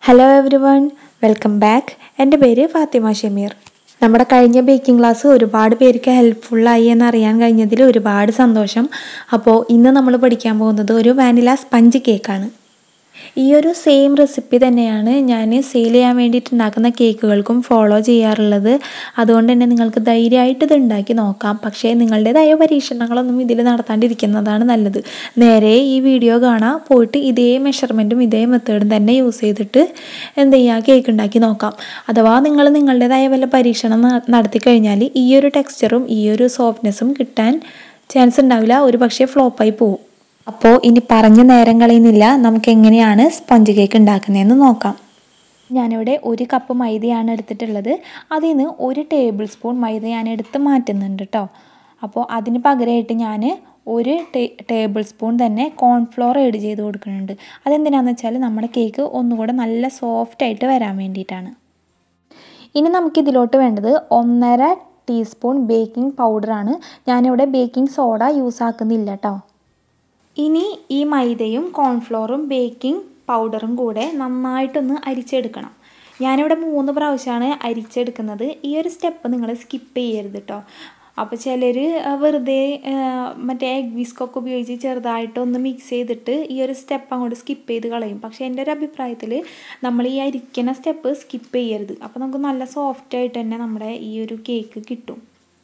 hello everyone welcome back എൻ്റെ പേര് ഫാത്തിമ ഷമീർ നമ്മുടെ കഴിഞ്ഞ ബേക്കിംഗ് ക്ലാസ് ഒരുപാട് പേർക്ക് ഹെൽപ്ഫുള്ളായി എന്നറിയാൻ കഴിഞ്ഞതിൽ ഒരുപാട് സന്തോഷം അപ്പോൾ ഇന്ന് നമ്മൾ പഠിക്കാൻ പോകുന്നത് ഒരു വാനില സ്പഞ്ച് കേക്കാണ് ഈ ഒരു സെയിം റെസിപ്പി തന്നെയാണ് ഞാൻ സെയിൽ ചെയ്യാൻ വേണ്ടിയിട്ട് ഉണ്ടാക്കുന്ന കേക്കുകൾക്കും ഫോളോ ചെയ്യാറുള്ളത് അതുകൊണ്ട് തന്നെ നിങ്ങൾക്ക് ധൈര്യമായിട്ട് ഇത് ഉണ്ടാക്കി നോക്കാം പക്ഷേ നിങ്ങളുടേതായ പരീക്ഷണങ്ങളൊന്നും ഇതിൽ നടത്താണ്ടിരിക്കുന്നതാണ് നല്ലത് നേരെ ഈ വീഡിയോ കാണാം പോയിട്ട് ഇതേ മെഷർമെൻറ്റും ഇതേ മെത്തേഡും തന്നെ യൂസ് ചെയ്തിട്ട് എന്ത് ചെയ്യുക കേക്ക് ഉണ്ടാക്കി നോക്കാം അഥവാ നിങ്ങൾ നിങ്ങളുടേതായ വല്ല പരീക്ഷണം ന- നടത്തി കഴിഞ്ഞാൽ ഈ ഒരു ടെക്സ്ചറും ഈ ഒരു സോഫ്റ്റ്നെസ്സും കിട്ടാൻ ചാൻസ് ഉണ്ടാവില്ല ഒരു പക്ഷേ ഫ്ലോപ്പായി പോകും അപ്പോൾ ഇനി പറഞ്ഞ നേരം കളയുന്നില്ല നമുക്ക് എങ്ങനെയാണ് സ്പഞ്ച് കേക്ക് ഉണ്ടാക്കുന്നതെന്ന് നോക്കാം ഞാനിവിടെ ഒരു കപ്പ് മൈദയാണ് എടുത്തിട്ടുള്ളത് അതിൽ നിന്ന് ഒരു ടേബിൾ സ്പൂൺ മൈദ ഞാൻ എടുത്ത് മാറ്റുന്നുണ്ട് കേട്ടോ അപ്പോൾ അതിന് പകരമായിട്ട് ഞാൻ ഒരു ടേ ടേബിൾ സ്പൂൺ തന്നെ കോൺഫ്ലോർ ആഡ് ചെയ്ത് കൊടുക്കുന്നുണ്ട് അതെന്തിനാണെന്ന് വെച്ചാൽ നമ്മുടെ കേക്ക് ഒന്നുകൂടെ നല്ല സോഫ്റ്റ് ആയിട്ട് വരാൻ വേണ്ടിയിട്ടാണ് ഇനി നമുക്ക് ഇതിലോട്ട് വേണ്ടത് ഒന്നര ടീസ്പൂൺ ബേക്കിംഗ് പൗഡറാണ് ഞാനിവിടെ ബേക്കിംഗ് സോഡ യൂസ് ആക്കുന്നില്ല കേട്ടോ ഇനി ഈ മൈദയും കോൺഫ്ലോറും ബേക്കിംഗ് പൗഡറും കൂടെ നന്നായിട്ടൊന്ന് അരിച്ചെടുക്കണം ഞാനിവിടെ മൂന്ന് പ്രാവശ്യമാണ് അരിച്ചെടുക്കുന്നത് ഈ ഒരു സ്റ്റെപ്പ് നിങ്ങൾ സ്കിപ്പ് ചെയ്യരുത് കേട്ടോ അപ്പോൾ ചിലർ വെറുതെ ആ, മറ്റേ എഗ് വിസ്കൊക്കെ ഉപയോഗിച്ച് ചെറുതായിട്ടൊന്ന് മിക്സ് ചെയ്തിട്ട് ഈ ഒരു സ്റ്റെപ്പ് അങ്ങോട്ട് സ്കിപ്പ് ചെയ്ത് കളയും പക്ഷേ എൻ്റെ ഒരു അഭിപ്രായത്തിൽ നമ്മൾ ഈ അരിക്കുന്ന സ്റ്റെപ്പ് സ്കിപ്പ് ചെയ്യരുത് അപ്പോൾ നമുക്ക് നല്ല സോഫ്റ്റ് ആയിട്ട് തന്നെ നമ്മുടെ ഈ ഒരു കേക്ക് കിട്ടും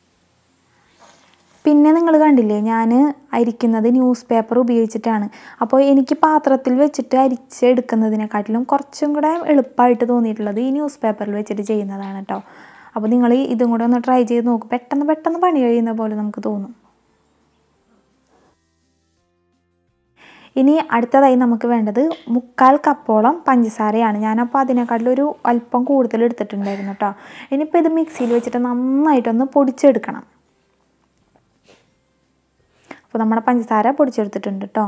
പിന്നെ നിങ്ങൾ കണ്ടില്ലേ ഞാൻ അരിക്കുന്നത് ന്യൂസ് പേപ്പർ ഉപയോഗിച്ചിട്ടാണ് അപ്പോൾ എനിക്ക് പാത്രത്തിൽ വെച്ചിട്ട് അരിച്ചെടുക്കുന്നതിനെക്കാട്ടിലും കുറച്ചും കൂടെ എളുപ്പമായിട്ട് തോന്നിയിട്ടുള്ളത് ഈ ന്യൂസ് പേപ്പറിൽ വെച്ചിട്ട് ചെയ്യുന്നതാണ് കേട്ടോ അപ്പോൾ നിങ്ങൾ ഇതും കൂടെ ഒന്ന് ട്രൈ ചെയ്ത് നോക്കും പെട്ടെന്ന് പെട്ടെന്ന് പണി കഴിയുന്ന പോലെ നമുക്ക് തോന്നും ഇനി അടുത്തതായി നമുക്ക് വേണ്ടത് മുക്കാൽ കപ്പോളം പഞ്ചസാരയാണ് ഞാനപ്പോൾ അതിനെക്കാട്ടിലൊരു അല്പം കൂടുതൽ എടുത്തിട്ടുണ്ടായിരുന്നു കേട്ടോ ഇനിയിപ്പോൾ ഇത് മിക്സിയിൽ വെച്ചിട്ട് നന്നായിട്ടൊന്ന് പൊടിച്ചെടുക്കണം അപ്പോൾ നമ്മുടെ പഞ്ചസാര പൊടിച്ചെടുത്തിട്ടുണ്ട് കേട്ടോ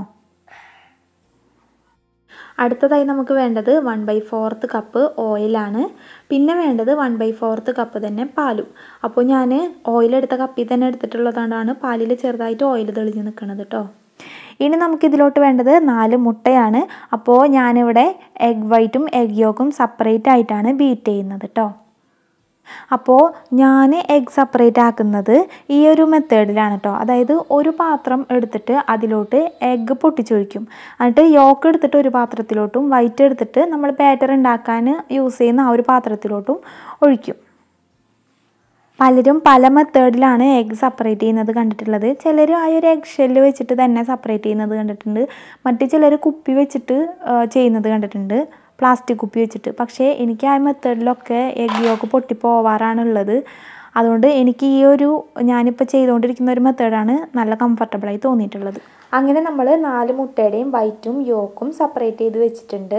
അടുത്തതായി നമുക്ക് വേണ്ടത് വൺ ബൈ ഫോർത്ത് കപ്പ് ഓയിലാണ് പിന്നെ വേണ്ടത് വൺ ബൈ ഫോർത്ത് കപ്പ് തന്നെ പാലും അപ്പോൾ ഞാൻ ഓയിലെടുത്ത കപ്പിൽ തന്നെ എടുത്തിട്ടുള്ളതാണ് പാലിൽ ചെറുതായിട്ട് ഓയിൽ തെളിഞ്ഞ് നിൽക്കുന്നത് കേട്ടോ ഇനി നമുക്കിതിലോട്ട് വേണ്ടത് നാല് മുട്ടയാണ് അപ്പോൾ ഞാനിവിടെ എഗ് വൈറ്റും എഗ് യോക്കും സെപ്പറേറ്റ് ആയിട്ടാണ് ബീറ്റ് ചെയ്യുന്നത് കേട്ടോ അപ്പോൾ ഞാൻ എഗ് സെപ്പറേറ്റ് ആക്കുന്നത് ഈ ഒരു മെത്തേഡിലാണ് കേട്ടോ അതായത് ഒരു പാത്രം എടുത്തിട്ട് അതിലോട്ട് എഗ്ഗ് പൊട്ടിച്ചൊഴിക്കും എന്നിട്ട് യോക്ക് എടുത്തിട്ട് ഒരു പാത്രത്തിലോട്ടും വൈറ്റ് എടുത്തിട്ട് നമ്മൾ ബാറ്റർ ഉണ്ടാക്കാൻ യൂസ് ചെയ്യുന്ന ആ ഒരു പാത്രത്തിലോട്ടും ഒഴിക്കും പലരും പല മെത്തേഡിലാണ് എഗ്ഗ് സെപ്പറേറ്റ് ചെയ്യുന്നത് കണ്ടിട്ടുള്ളത് ചിലർ ആ ഒരു എഗ് ഷെല്ല് വെച്ചിട്ട് തന്നെ സെപ്പറേറ്റ് ചെയ്യുന്നത് കണ്ടിട്ടുണ്ട് മറ്റു ചിലർ കുപ്പി വെച്ചിട്ട് ആ, ചെയ്യുന്നത് കണ്ടിട്ടുണ്ട് പ്ലാസ്റ്റിക് കുപ്പി വെച്ചിട്ട് പക്ഷേ എനിക്ക് ആ മെത്തേഡിലൊക്കെ എഗ് യോക്ക് പൊട്ടിപ്പോവാറാണുള്ളത് അതുകൊണ്ട് എനിക്ക് ഈ ഒരു ഞാനിപ്പോൾ ചെയ്തുകൊണ്ടിരിക്കുന്ന ഒരു മെത്തേഡാണ് നല്ല കംഫർട്ടബിളായി തോന്നിയിട്ടുള്ളത് അങ്ങനെ നമ്മൾ നാല് മുട്ടയുടെയും വൈറ്റും യോക്കും സെപ്പറേറ്റ് ചെയ്ത് വെച്ചിട്ടുണ്ട്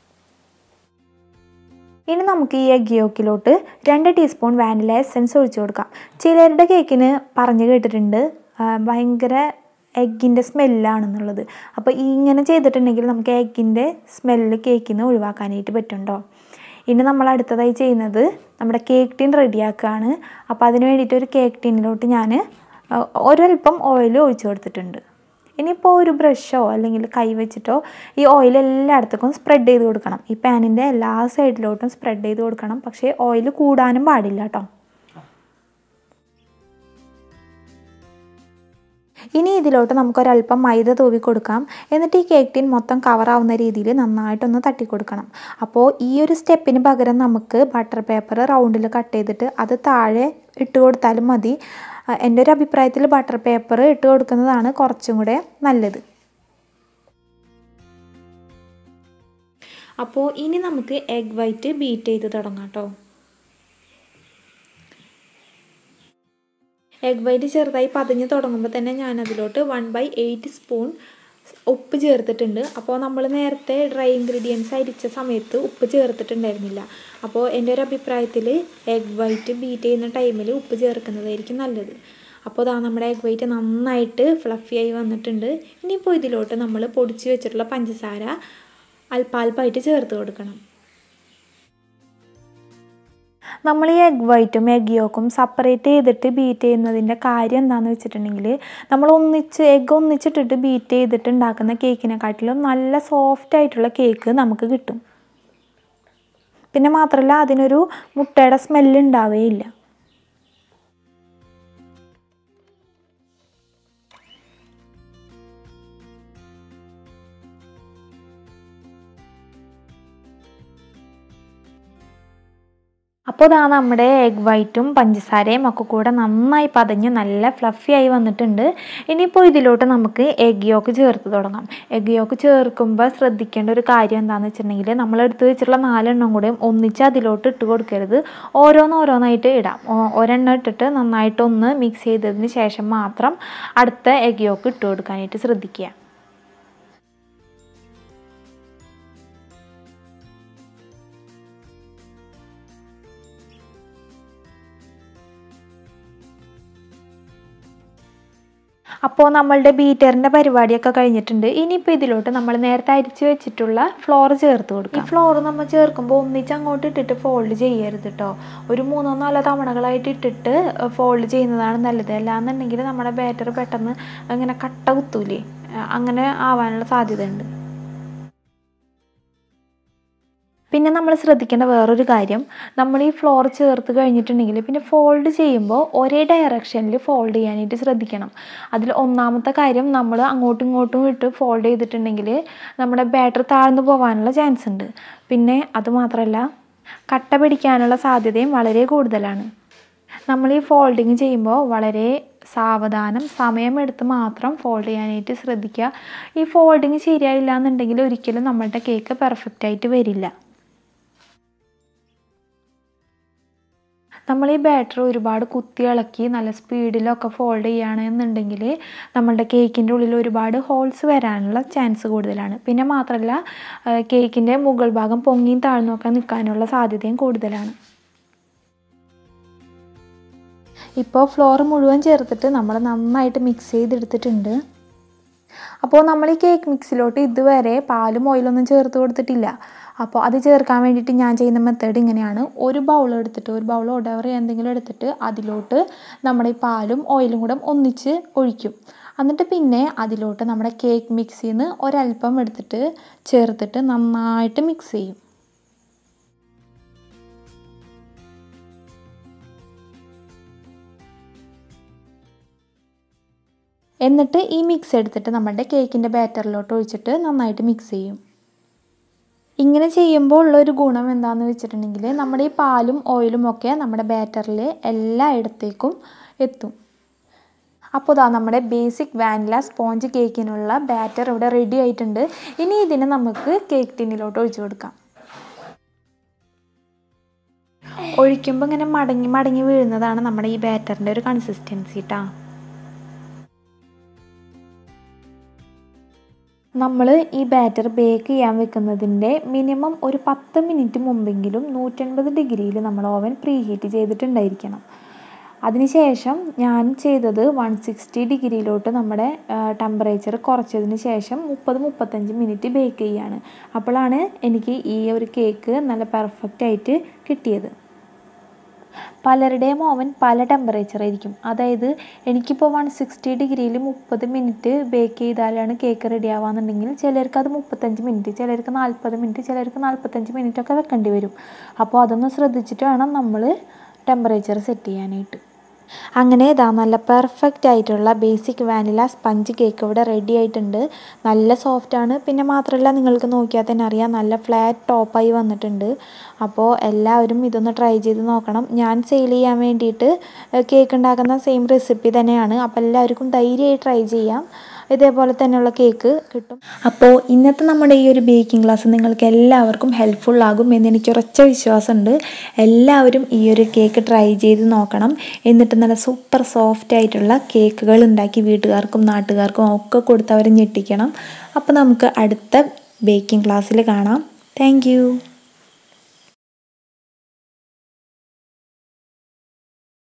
ഇനി നമുക്ക് ഈ എഗ് യോക്കിലോട്ട് രണ്ട് ടീസ്പൂൺ വാനില എസൻസ് ഒഴിച്ചു കൊടുക്കാം ചിലരുടെ കേക്കിന് പറഞ്ഞു കേട്ടിട്ടുണ്ട് ആ, ഭയങ്കര എഗ്ഗിൻ്റെ സ്മെല്ലാണെന്നുള്ളത് അപ്പോൾ ഇങ്ങനെ ചെയ്തിട്ടുണ്ടെങ്കിൽ നമുക്ക് എഗ്ഗിൻ്റെ സ്മെല്ല് കേക്കിൽ നിന്ന് ഒഴിവാക്കാനായിട്ട് പറ്റുണ്ടോ ഇനി നമ്മൾ അടുത്തതായി ചെയ്യുന്നത് നമ്മുടെ കേക്ക് ടീൻ റെഡിയാക്കുകയാണ് അപ്പോൾ അതിന് വേണ്ടിയിട്ട് ഒരു കേക്ക് ടീനിലോട്ട് ഞാൻ ആ, ഒരൽപ്പം ഓയിൽ ഒഴിച്ചു കൊടുത്തിട്ടുണ്ട് ഇനിയിപ്പോൾ ഒരു ബ്രഷോ അല്ലെങ്കിൽ കൈ വെച്ചിട്ടോ ഈ ഓയിൽ എല്ലായിടത്തേക്കും സ്പ്രെഡ് ചെയ്ത് കൊടുക്കണം ഈ പാനിൻ്റെ എല്ലാ സൈഡിലോട്ടും സ്പ്രെഡ് ചെയ്ത് കൊടുക്കണം പക്ഷേ ഓയിൽ കൂടാനും പാടില്ല കേട്ടോ ഇനി ഇതിലോട്ട് നമുക്കൊരല്പം മൈദ തൂവി കൊടുക്കാം എന്നിട്ട് ഈ കേക്ക് ടീൻ മൊത്തം കവറാവുന്ന രീതിയിൽ നന്നായിട്ടൊന്ന് തട്ടി കൊടുക്കണം അപ്പോൾ ഈ ഒരു സ്റ്റെപ്പിന് പകരം നമുക്ക് ബട്ടർ പേപ്പർ റൗണ്ടിൽ കട്ട് ചെയ്തിട്ട് അത് താഴെ ഇട്ട് കൊടുത്താലും മതി ആ, എൻ്റെ ഒരു അഭിപ്രായത്തിൽ ബട്ടർ പേപ്പർ ഇട്ട് കൊടുക്കുന്നതാണ് കുറച്ചും കൂടെ നല്ലത് അപ്പോൾ ഇനി നമുക്ക് എഗ് വൈറ്റ് ബീറ്റ് ചെയ്ത് തുടങ്ങാം കേട്ടോ എഗ് വൈറ്റ് ചെറുതായി പതിഞ്ഞ് തുടങ്ങുമ്പോൾ തന്നെ ഞാൻ അതിലോട്ട് വൺ ബൈ എയ്റ്റ് സ്പൂൺ ഉപ്പ് ചേർത്തിട്ടുണ്ട് അപ്പോൾ നമ്മൾ നേരത്തെ ഡ്രൈ ഇൻഗ്രീഡിയൻസ് അരിച്ച സമയത്ത് ഉപ്പ് ചേർത്തിട്ടുണ്ടായിരുന്നില്ല അപ്പോൾ എൻ്റെ ഒരു അഭിപ്രായത്തിൽ എഗ് വൈറ്റ് ബീറ്റ് ചെയ്യുന്ന ടൈമിൽ ഉപ്പ് ചേർക്കുന്നതായിരിക്കും നല്ലത് അപ്പോൾ ഇതാ നമ്മുടെ എഗ് വൈറ്റ് നന്നായിട്ട് ഫ്ലഫി ആയി വന്നിട്ടുണ്ട് ഇനിയിപ്പോൾ ഇതിലോട്ട് നമ്മൾ പൊടിച്ച് വെച്ചിട്ടുള്ള പഞ്ചസാര അല്പാൽപ്പായിട്ട് ചേർത്ത് കൊടുക്കണം നമ്മൾ ഈ എഗ് വൈറ്റും എഗ് യോക്കും സെപ്പറേറ്റ് ചെയ്തിട്ട് ബീറ്റ് ചെയ്യുന്നതിൻ്റെ കാര്യം എന്താണെന്ന് വെച്ചിട്ടുണ്ടെങ്കിൽ നമ്മൾ ഒന്നിച്ച് എഗ് ഒന്നിച്ചിട്ടിട്ട് ബീറ്റ് ചെയ്തിട്ട് ഉണ്ടാക്കുന്ന കേക്കിനെക്കാട്ടിലും നല്ല സോഫ്റ്റ് ആയിട്ടുള്ള കേക്ക് നമുക്ക് കിട്ടും പിന്നെ മാത്രമല്ല അതിനൊരു മുട്ടയുടെ സ്മെല്ല് ഉണ്ടാവുകയില്ല അപ്പോൾ ഇതാ നമ്മുടെ എഗ് വൈറ്റും പഞ്ചസാരയും ഒക്കെ കൂടെ നന്നായി പതഞ്ഞ് നല്ല ഫ്ലഫി ആയി വന്നിട്ടുണ്ട് ഇനിയിപ്പോൾ ഇതിലോട്ട് നമുക്ക് എഗ് യോക്ക് ചേർത്ത് തുടങ്ങാം എഗ് യോക്ക് ചേർക്കുമ്പോൾ ശ്രദ്ധിക്കേണ്ട ഒരു കാര്യം എന്താണെന്ന് വെച്ചിട്ടുണ്ടെങ്കിൽ നമ്മൾ എടുത്ത് വെച്ചിട്ടുള്ള നാലെണ്ണം കൂടെയും ഒന്നിച്ച് അതിലോട്ട് ഇട്ട് കൊടുക്കരുത് ഓരോന്നോരോന്നായിട്ട് ഇടാം ഒ- ഒരെണ്ണം ഇട്ടിട്ട് നന്നായിട്ടൊന്ന് മിക്സ് ചെയ്തതിന് ശേഷം മാത്രം അടുത്ത എഗ് യോക്ക് ഇട്ട് കൊടുക്കാനായിട്ട് ശ്രദ്ധിക്കുക അപ്പോൾ നമ്മളുടെ ബീറ്ററിൻ്റെ പരിപാടിയൊക്കെ കഴിഞ്ഞിട്ടുണ്ട് ഇനിയിപ്പോൾ ഇതിലോട്ട് നമ്മൾ നേരത്തെ അരിച്ച് വെച്ചിട്ടുള്ള ഫ്ലോർ ചേർത്ത് കൊടുക്കുക ഈ ഫ്ലോർ നമ്മൾ ചേർക്കുമ്പോൾ ഒന്നിച്ച് അങ്ങോട്ട് ഇട്ടിട്ട് ഫോൾഡ് ചെയ്യരുത് കേട്ടോ ഒരു മൂന്നോ നാലോ തവണകളായിട്ട് ഇട്ടിട്ട് ഫോൾഡ് ചെയ്യുന്നതാണ് നല്ലത് അല്ലാന്നുണ്ടെങ്കിൽ നമ്മുടെ ബാറ്റർ പെട്ടെന്ന് ഇങ്ങനെ കട്ട കുത്തൂലേ അങ്ങനെ ആവാനുള്ള സാധ്യതയുണ്ട് പിന്നെ നമ്മൾ ശ്രദ്ധിക്കേണ്ട വേറൊരു കാര്യം നമ്മൾ ഈ ഫ്ലോർ ചേർത്ത് കഴിഞ്ഞിട്ടുണ്ടെങ്കിൽ പിന്നെ ഫോൾഡ് ചെയ്യുമ്പോൾ ഒരേ ഡയറക്ഷനിൽ ഫോൾഡ് ചെയ്യാനായിട്ട് ശ്രദ്ധിക്കണം അതിൽ ഒന്നാമത്തെ കാര്യം നമ്മൾ അങ്ങോട്ടും ഇങ്ങോട്ടും ഇട്ട് ഫോൾഡ് ചെയ്തിട്ടുണ്ടെങ്കിൽ നമ്മുടെ ബാറ്റർ താഴ്ന്നു പോകാനുള്ള ചാൻസ് ഉണ്ട് പിന്നെ അതുമാത്രമല്ല കട്ട പിടിക്കാനുള്ള സാധ്യതയും വളരെ കൂടുതലാണ് നമ്മൾ ഈ ഫോൾഡിങ് ചെയ്യുമ്പോൾ വളരെ സാവധാനം സമയമെടുത്ത് മാത്രം ഫോൾഡ് ചെയ്യാനായിട്ട് ശ്രദ്ധിക്കുക ഈ ഫോൾഡിങ് ശരിയായില്ല എന്നുണ്ടെങ്കിൽ ഒരിക്കലും നമ്മളുടെ കേക്ക് പെർഫെക്റ്റ് ആയിട്ട് വരില്ല നമ്മൾ ഈ ബാറ്റർ ഒരുപാട് കുത്തി ഇളക്കി നല്ല സ്പീഡിലൊക്കെ ഫോൾഡ് ചെയ്യുകയാണെന്നുണ്ടെങ്കിൽ നമ്മളുടെ കേക്കിൻ്റെ ഉള്ളിൽ ഒരുപാട് ഹോൾസ് വരാനുള്ള ചാൻസ് കൂടുതലാണ് പിന്നെ മാത്രമല്ല കേക്കിൻ്റെ മുകൾ ഭാഗം പൊങ്ങിയും താഴ്ന്നൊക്കെ നിൽക്കാനുള്ള സാധ്യതയും കൂടുതലാണ് ഇപ്പോൾ ഫ്ലോർ മുഴുവൻ ചേർത്തിട്ട് നമ്മൾ നന്നായിട്ട് മിക്സ് ചെയ്തെടുത്തിട്ടുണ്ട് അപ്പോൾ നമ്മൾ ഈ കേക്ക് മിക്സിലോട്ട് ഇതുവരെ പാലും ഓയിലൊന്നും ചേർത്ത് കൊടുത്തിട്ടില്ല അപ്പോൾ അത് ചേർക്കാൻ വേണ്ടിയിട്ട് ഞാൻ ചെയ്യുന്ന മെത്തേഡ് ഇങ്ങനെയാണ് ഒരു ബൗൾ എടുത്തിട്ട് ഒരു ബൗൾ ഒടവർ എന്തെങ്കിലും എടുത്തിട്ട് അതിലോട്ട് നമ്മുടെ ഈ പാലും ഓയിലും കൂടെ ഒന്നിച്ച് ഒഴിക്കും എന്നിട്ട് പിന്നെ അതിലോട്ട് നമ്മുടെ കേക്ക് മിക്സിൽ നിന്ന് ഒരല്പം എടുത്തിട്ട് ചേർത്തിട്ട് നന്നായിട്ട് മിക്സ് ചെയ്യും എന്നിട്ട് ഈ മിക്സ് എടുത്തിട്ട് നമ്മുടെ കേക്കിൻ്റെ ബാറ്ററിലോട്ട് ഒഴിച്ചിട്ട് നന്നായിട്ട് മിക്സ് ചെയ്യും ഇങ്ങനെ ചെയ്യുമ്പോൾ ഉള്ളൊരു ഗുണം എന്താണെന്ന് വെച്ചിട്ടുണ്ടെങ്കിൽ നമ്മുടെ ഈ പാലും ഓയിലും ഒക്കെ നമ്മുടെ ബാറ്ററിൽ എല്ലായിടത്തേക്കും എത്തും അപ്പോൾ ഇതാ നമ്മുടെ ബേസിക് വാനില സ്പോഞ്ച് കേക്കിനുള്ള ബാറ്റർ ഇവിടെ റെഡി ആയിട്ടുണ്ട് ഇനി ഇതിനെ നമുക്ക് കേക്ക് ടിന്നിലോട്ട് ഒഴിച്ചു കൊടുക്കാം ഒഴിക്കുമ്പോൾ ഇങ്ങനെ മടങ്ങി മടങ്ങി വീഴുന്നതാണ് നമ്മുടെ ഈ ബാറ്ററിൻ്റെ ഒരു കൺസിസ്റ്റൻസി കേട്ടോ നമ്മൾ ഈ ബാറ്റർ ബേക്ക് ചെയ്യാൻ വെക്കുന്നതിൻ്റെ മിനിമം ഒരു പത്ത് മിനിറ്റ് മുമ്പെങ്കിലും നൂറ്റൻപത് ഡിഗ്രിയിൽ നമ്മൾ ഓവൻ പ്രീ ഹീറ്റ് ചെയ്തിട്ടുണ്ടായിരിക്കണം അതിനുശേഷം ഞാൻ ചെയ്തത് വൺ സിക്സ്റ്റി ഡിഗ്രിയിലോട്ട് നമ്മുടെ ടെമ്പറേച്ചർ കുറച്ചതിന് ശേഷം മുപ്പത് മുപ്പത്തഞ്ച് മിനിറ്റ് ബേക്ക് ചെയ്യാണ് അപ്പോഴാണ് എനിക്ക് ഈ ഒരു കേക്ക് നല്ല പെർഫെക്റ്റ് ആയിട്ട് കിട്ടിയത് പലരുടെയും ഓവൻ പല ടെമ്പറേച്ചർ ആയിരിക്കും അതായത് എനിക്കിപ്പോൾ വൺ സിക്സ്റ്റി ഡിഗ്രിയിൽ മുപ്പത് മിനിറ്റ് ബേക്ക് ചെയ്താലാണ് കേക്ക് റെഡി ആവാന്നുണ്ടെങ്കിൽ ചിലർക്ക് അത് മുപ്പത്തഞ്ച് മിനിറ്റ് ചിലർക്ക് നാൽപ്പത് മിനിറ്റ് ചിലർക്ക് നാൽപ്പത്തഞ്ച് മിനിറ്റ് ഒക്കെ വെക്കേണ്ടി വരും അപ്പോൾ അതൊന്ന് ശ്രദ്ധിച്ചിട്ട് വേണം നമ്മൾ ടെമ്പറേച്ചർ സെറ്റ് ചെയ്യാനായിട്ട് അങ്ങനെ ഇതാ നല്ല പെർഫെക്റ്റ് ആയിട്ടുള്ള ബേസിക് വാനില സ്പഞ്ച് കേക്ക് ഇവിടെ റെഡി ആയിട്ടുണ്ട് നല്ല സോഫ്റ്റാണ് പിന്നെ മാത്രമല്ല നിങ്ങൾക്ക് നോക്കിയാൽ തന്നെ അറിയാം നല്ല ഫ്ലാറ്റ് ടോപ്പായി വന്നിട്ടുണ്ട് അപ്പോൾ എല്ലാവരും ഇതൊന്ന് ട്രൈ ചെയ്ത് നോക്കണം ഞാൻ സെയിൽ ചെയ്യാൻ വേണ്ടിയിട്ട് കേക്ക് ഉണ്ടാക്കുന്ന സെയിം റെസിപ്പി തന്നെയാണ് അപ്പോൾ എല്ലാവർക്കും ധൈര്യമായി ട്രൈ ചെയ്യാം ഇതേപോലെ തന്നെയുള്ള കേക്ക് കിട്ടും അപ്പോൾ ഇന്നത്തെ നമ്മുടെ ഈ ഒരു ബേക്കിംഗ് ക്ലാസ് നിങ്ങൾക്ക് എല്ലാവർക്കും ഹെൽപ്ഫുൾ ആകും എന്ന് എനിക്ക് ഉറച്ച വിശ്വാസമുണ്ട് എല്ലാവരും ഈ ഒരു കേക്ക് ട്രൈ ചെയ്ത് നോക്കണം എന്നിട്ട് നല്ല സൂപ്പർ സോഫ്റ്റ് ആയിട്ടുള്ള കേക്കുകൾ ഉണ്ടാക്കി വീട്ടുകാർക്കും നാട്ടുകാർക്കും ഒക്കെ കൊടുത്ത് അവരെ ഞെട്ടിക്കണം അപ്പോൾ നമുക്ക് അടുത്ത ബേക്കിംഗ് ക്ലാസ്സിൽ കാണാം താങ്ക്